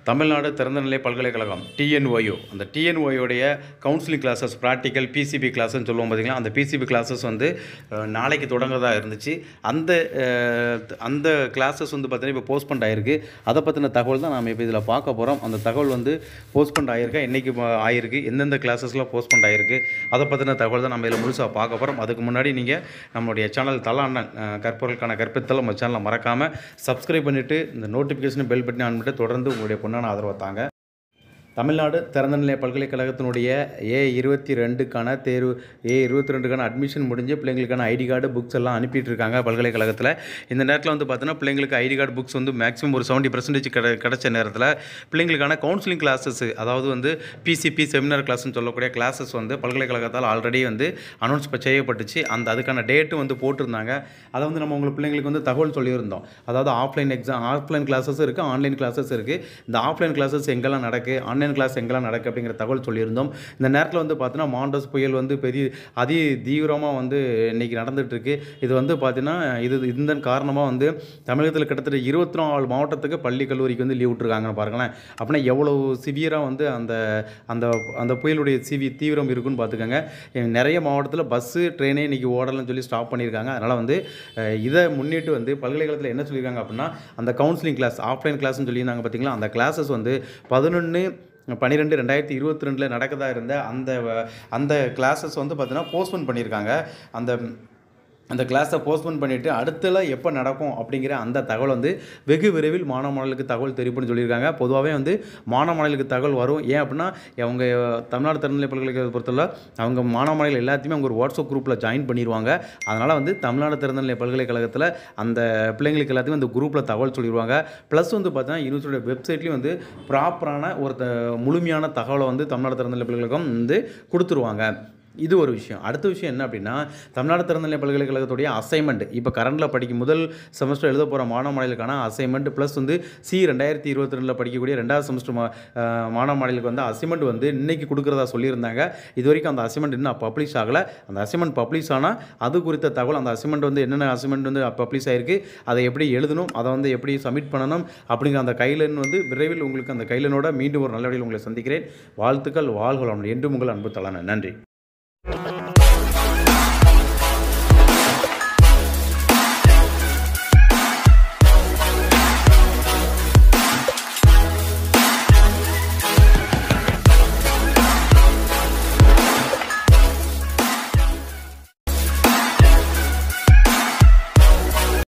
தமிழ்நாடு திறந்தநிலை பல்கலைக்கழகம் டிஎன்ஒயு அந்த டிஎன்ஒயோடைய கவுன்சிலிங் கிளாஸஸ் ப்ராக்டிக்கல் பிசிபி கிளாஸ்னு சொல்லுவோம் பார்த்தீங்களா அந்த பிசிபி கிளாஸஸ் வந்து அஹ், நாளைக்கு தொடங்குறதா இருந்துச்சு அந்த அஹ், அந்த கிளாஸஸ் வந்து பார்த்தீங்கன்னா இப்போ போஸ்ட்பண்ட் ஆயிருக்கு அதை பற்றின தகவல் தான் நாம் இப்போ இதில் பார்க்க போகிறோம் அந்த தகவல் வந்து போஸ்ட்பண்ட் ஆகிருக்கா என்றைக்கு ஆயிருக்கு எந்தெந்த கிளாஸஸ்லாம் போஸ்ட்பண்ட் ஆயிருக்கு அதை பற்றின தகவல் தான் நம்ம இதில் முழுசாக பார்க்க போகிறோம் அதுக்கு முன்னாடி நீங்கள் நம்மளுடைய சேனல் தலா அண்ணன் அஹ், கற்பவர்களுக்கான கற்பித்தல் நம்ம சேனலை மறக்காமல் சப்ஸ்கிரைப் பண்ணிவிட்டு இந்த நோட்டிஃபிகேஷன் பெல் பட்டனை ஆன் பண்ணிட்டு தொடர்ந்து உங்களுடைய பொண்ணான ஆதரவை தாங்க தமிழ்நாடு திறந்தநிலை பல்கலைக்கழகத்தினுடைய ஏ இருபத்தி ரெண்டுக்கான தேர்வு ஏ இருபத்தி ரெண்டுக்கான அட்மிஷன் முடிஞ்சு பிள்ளைங்களுக்கான ஐடி கார்டு புக்ஸ் எல்லாம் அனுப்பிட்டு இருக்காங்க பல்கலைக்கழகத்தில் இந்த நேரத்தில் வந்து பார்த்தீங்கன்னா பிள்ளைங்களுக்கு ஐடி கார்டு புக்ஸ் வந்து மேக்ஸிமம் ஒரு செவன்ட்டி பர்சன்டேஜ் கிட கிடச்ச நேரத்தில் பிள்ளைங்களுக்கான கவுன்சிலிங் கிளாஸஸ் அதாவது வந்து பிசிபி செமினார் கிளாஸ்னு சொல்லக்கூடிய கிளாஸஸ் வந்து பல்கலைக்கழகத்தால் ஆல்ரெடி வந்து அனௌன்ஸ் செய்யப்பட்டுச்சு அந்த அதுக்கான டேட்டு வந்து போட்டிருந்தாங்க அதை வந்து நம்ம உங்களுக்கு பிள்ளைங்களுக்கு வந்து தகவல் சொல்லியிருந்தோம் அதாவது ஆஃப்லைன் எக்ஸாம் ஆஃப்லைன் கிளாஸஸ் இருக்குது ஆன்லைன் கிளாஸஸ் இருக்குது இந்த ஆஃப்லைன் கிளாஸஸ் எங்கெல்லாம் நடக்கு ஆன்லைன் கிளாஸ் எங்கெல்லாம் நடக்கு அப்படிங்கிற தகவல் சொல்லியிருந்தோம் இந்த நேரத்தில் வந்து பார்த்தீங்கன்னா மாண்டஸ் புயல் வந்து பெரிய அதி தீவிரமாக வந்து இன்னைக்கு நடந்துட்டு இருக்கு இது வந்து பார்த்தீங்கன்னா இது இதன் காரணமாக வந்து தமிழகத்தில் கிட்டத்தட்ட இருபத்தி நாலு மாவட்டத்துக்கு பள்ளி கல்லூரிக்கு வந்து லீவ் விட்டுருக்காங்கன்னு பாருங்களேன் அப்படின்னா எவ்வளோ சிவியராக வந்து அந்த அந்த அந்த புயலுடைய சிவி தீவிரம் இருக்குன்னு பார்த்துக்கோங்க நிறைய மாவட்டத்தில் பஸ்ஸு ட்ரெயினே இன்றைக்கி ஓடலன்னு சொல்லி ஸ்டாப் பண்ணியிருக்காங்க அதனால் வந்து அஹ், இதை முன்னிட்டு வந்து பல்கலைக்கழகத்தில் என்ன சொல்லியிருக்காங்க அப்படின்னா அந்த கவுன்சிலிங் கிளாஸ் ஆஃப்லைன் கிளாஸ்னு சொல்லியிருந்தாங்க பார்த்தீங்களா அந்த கிளாஸஸ் வந்து பதினொன்று பன்னிரெண்டு ரெண்டாயிரத்தி இருபத்தி ரெண்டில் நடக்கதா இருந்த அந்த வ- அந்த கிளாஸஸ் வந்து பார்த்தீங்கன்னா போஸ்ட்போன் பண்ணியிருக்காங்க அந்த அந்த கிளாஸை போஸ்ட்போன் பண்ணிவிட்டு அடுத்தல எப்போ நடக்கும் அப்படிங்கிற அந்த தகவல் வந்து வெகு விரைவில் மாணவ மாணவர்களுக்கு தகவல் தெரியும்னு சொல்லியிருக்காங்க பொதுவாகவே வந்து மாணவ மாணவர்களுக்கு தகவல் வரும் ஏன் அப்படின்னா அவங்க தமிழ்நாடு திறநிலை பல்கலைக்கழகத்தை பொறுத்தவரை அவங்க மாணவ மாணவர்கள் எல்லாத்தையுமே அவங்க ஒரு வாட்ஸ்அப் குரூப்பில் ஜாயின் பண்ணிடுவாங்க அதனால் வந்து தமிழ்நாடு திறந்தநிலை பல்கலைக்கழகத்தில் அந்த பிள்ளைங்களுக்கு எல்லாத்தையும் அந்த குரூப்பில் தகவல் சொல்லிடுவாங்க ப்ளஸ் வந்து பார்த்தீங்கன்னா யூனிவர்சிட்டியோட வெப்சைட்லேயும் வந்து ப்ராப்பரான ஒரு த- முழுமையான தகவலை வந்து தமிழ்நாடு திறந்தநிலை பல்கலைக்கழகம் வந்து கொடுத்துருவாங்க இது ஒரு விஷயம் அடுத்த விஷயம் என்ன அப்படின்னா தமிழ்நாடு திறந்தநிலை பல்கலைக்கழகத்துடைய அசைன்மெண்ட் இப்போ கரண்டில் படிக்கும் முதல் செமஸ்டர் எழுத போகிற மாணவ மாணவிகளுக்கான அசைன்மெண்ட் ப்ளஸ் வந்து சி ரெண்டாயிரத்தி இருபத்தி ரெண்டில் படிக்கக்கூடிய ரெண்டாவது செமஸ்டர் மா அஹ் மாணவ மாணவிகளுக்கு வந்து அசைன்மெண்ட் வந்து இன்னைக்கு கொடுக்குறதா சொல்லியிருந்தாங்க இது வரைக்கும் அந்த அசைன்மெண்ட் இன்னும் பப்ளிஷ் ஆகலை அந்த அசைன்மெண்ட் பப்ளிஷ் ஆனால் அது குறித்த தகவல் அந்த அசைன்மெண்ட் வந்து என்னென்ன அசைன்மெண்ட் வந்து பப்ளிஷ் ஆயிருக்கு அதை எப்படி எழுதணும் அதை வந்து எப்படி சப்மிட் பண்ணணும் அப்படிங்கிற அந்த கைலன் வந்து விரைவில் உங்களுக்கு அந்த கைலனோட மீண்டும் ஒரு நல்ல வழியில் உங்களை சந்திக்கிறேன் வாழ்த்துக்கள் வாழ்கலாம் என்று உங்கள் அன்பு தலான நன்றி